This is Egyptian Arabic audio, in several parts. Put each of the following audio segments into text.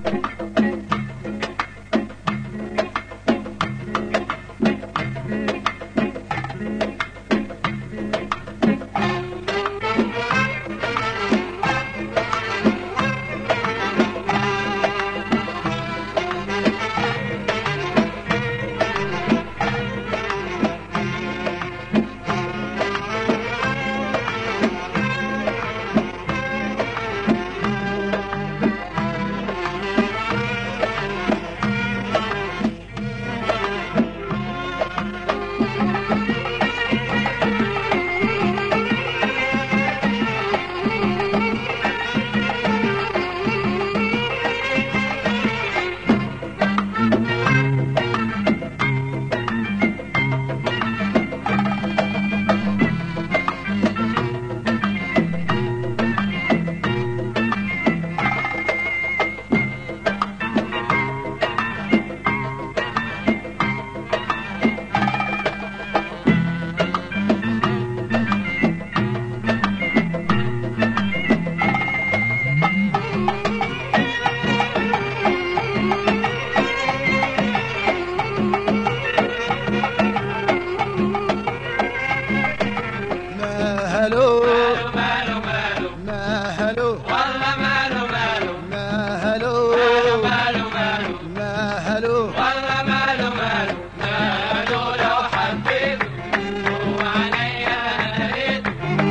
مهلو ماله ماله مهلو والله ماله ماله مهلو ماله ماله مهلو والله ماله ماله ماله لو حبيته هو عليا قريت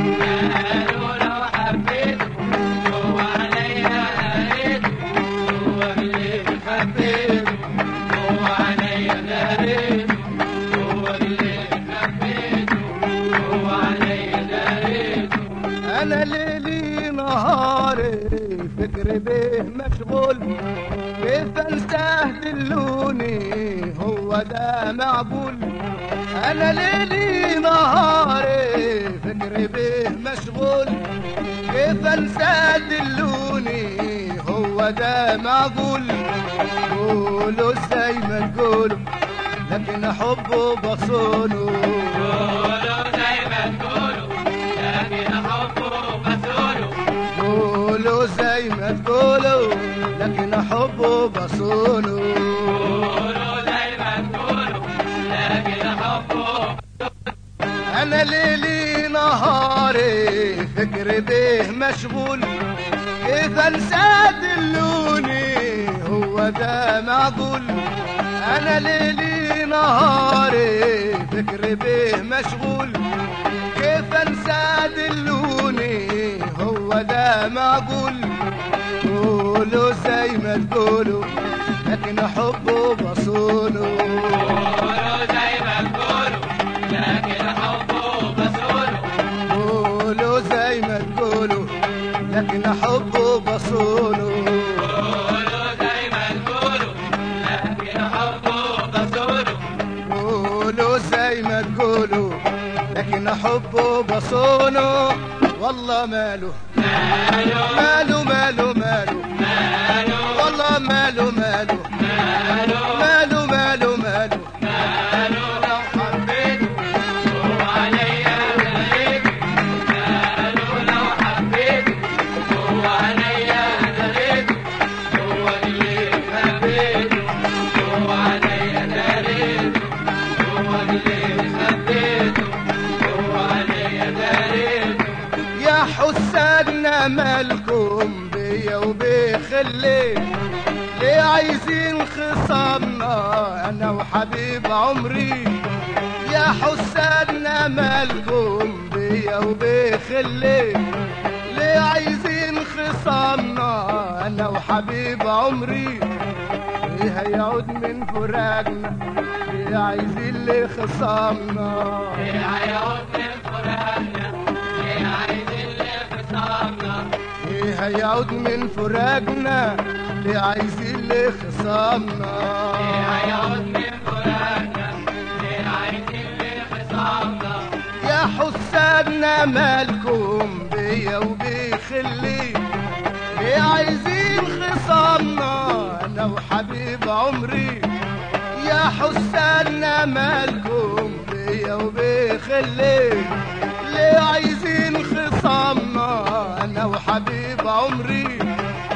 ماله لو حبيته هو عليا قريت هو اللي حبيته هو عليا قريت هو اللي حبيته هو عليا قريت انا ليلي نهاري فكري به مشغول كيف انساه دلوني هو ده معقول انا ليلي نهاري فكري به مشغول كيف انساه دلوني هو ده معقول قولوا زي ما تقولوا لكن حبه بصونه قولوا زي ما تقولوا لكن حبه بسوله قولوا زي ما تقولوا لكن حبه بصونه قولوا زي ما تقولوا لكن حبه انا ليلي نهاري فكري به مشغول كيف انسى دلوني هو ده معقول انا ليلي نهاري فكري به مشغول كيف انسى دلوني هو ده معقول قولوا زي ما تقولوا لكن حبه بصونه قولوا زي ما تقولوا لكن حبه بسوله قولوا زي ما تقولوا لكن حبه بصونه قولوا زي ما تقولوا لكن حبه بسوله قولوا زي ما تقولوا لكن حبه بصونه والله ماله ماله ماله ماله ماله ماله والله ماله ماله ماله ماله ماله ماله ماله لو حبيته هو عليا قريت ماله لو حبيته هو عليا قريت هو اللي حبيته هو عليا قريت هو اللي حبيته هو عليا قريت يا حسادنا مالكم بيا وبخلي ليه عايزين خصامنا انا وحبيب عمري يا حسادنا مالكم بيا وبخلي ليه عايزين خصامنا انا وحبيب عمري ايه هيعود من فراقنا ليه عايزين ليه خصامنا ليه هيعود من فراقنا ليه عايزين ليه خصامنا ايه هيعود من فراقنا ليه عايزين ليه خصامنا ليه هيعود من فراقنا ليه عايزين ليه خصامنا يا حسادنا مالكم بيا وبخلي ليه عايزين خصامنا انا وحبيب عمري يا حسادنا مالكم بيا وبخلي ليه عايزين خصامنا انا وحبيب عمري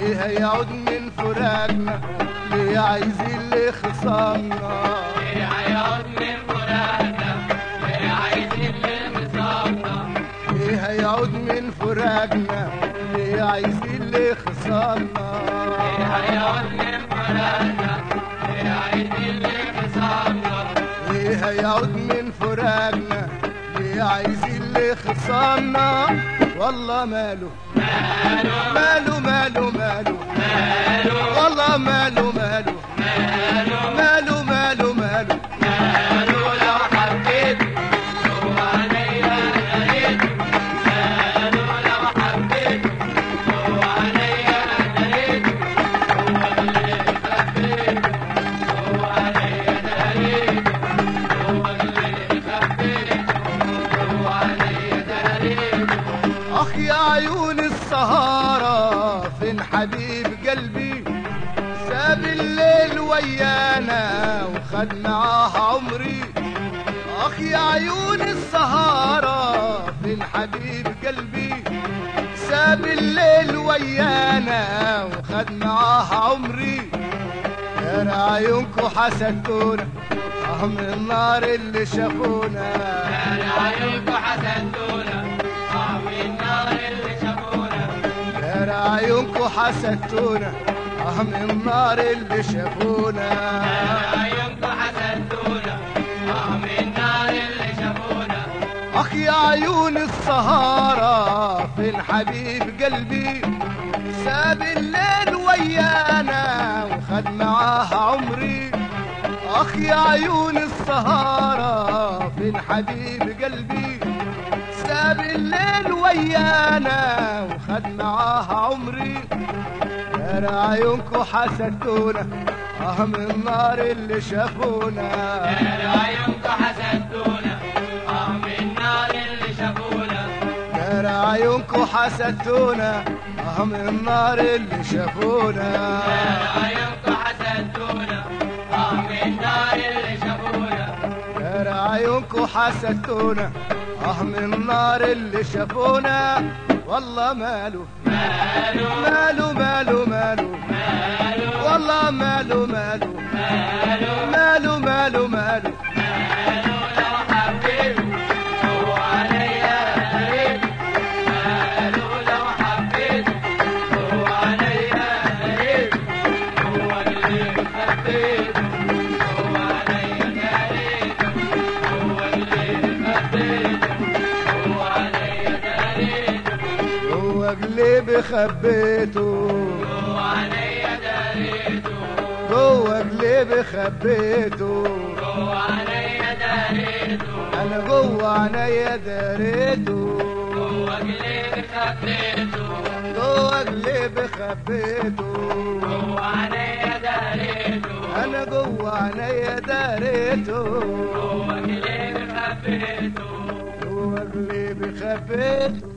ليه هيعود من فراقنا ليه عايزين ليه خصامنا ليه هيعود من فراقنا ليه عايزين ليه خصامنا ليه هيعود من فراقنا ليه عايزين ليه خصامنا ليه هيعود من فراقنا ليه عايزين ليه خصامنا ليه هيعود من فراقنا ليه عايزين ليه خصامنا والله ماله ماله ماله ماله ماله ماله والله ماله ماله ماله ماله ماله ماله ماله لو حبيت هو عليا انا ريت ماله لو حبيت هو عليا انا ريت هو اللي خبيت هو عليا انا ريت هو اللي خبيت هو عليا انا ريت اخ يا عيون السهارة فين حبيب قلبي ساب الليل ويانا وخد معاه عمري اخ يا عيون السهارة فين حبيب قلبي ساب الليل ويانا وخد معاه عمري يا عيونكو حسدتونا اه من النار اللي شافونا كان عيونكم حسدونا اه من النار اللي شافونا يا عيونكو حسدتونا اه من النار اللي شافونا كان عيونكم حسدونا اه من النار اللي شافونا اخ يا عيون السهارة فين حبيب قلبي ساب الليل ويانا وخد معاه عمري اخ يا عيون السهارة فين حبيب قلبي ساب الليل ويانا وخد معاه عمري يا عيونكو حسدتونا اه من النار اللي شافونا كان عيونكم حسدونا اه من النار اللي شافونا يا عيونكو حسدتونا اه من النار اللي شافونا كان عيونكم حسدونا اه من النار اللي شافونا يا عيونكو حسدتونا اه من النار اللي شافونا والله ماله ماله ماله ماله ماله ماله والله ماله ماله ماله ماله ماله ماله ماله لو حبيت هو عليا انا ريت ماله لو حبيت هو عليا انا ريت هو اللي خبيت هو عليا انا ريت هو اللي خبيت هو عليا انا ريت هو قلبي خبيته هو عليا دريته جوه قلبي خبيته هو عليا دريته انا جوه عينيا داريته هو قلبي خبيته جوه قلبي خبيته هو عليا دريته انا جوه عينيا داريته هو قلبي خبيته جوه قلبي خبيته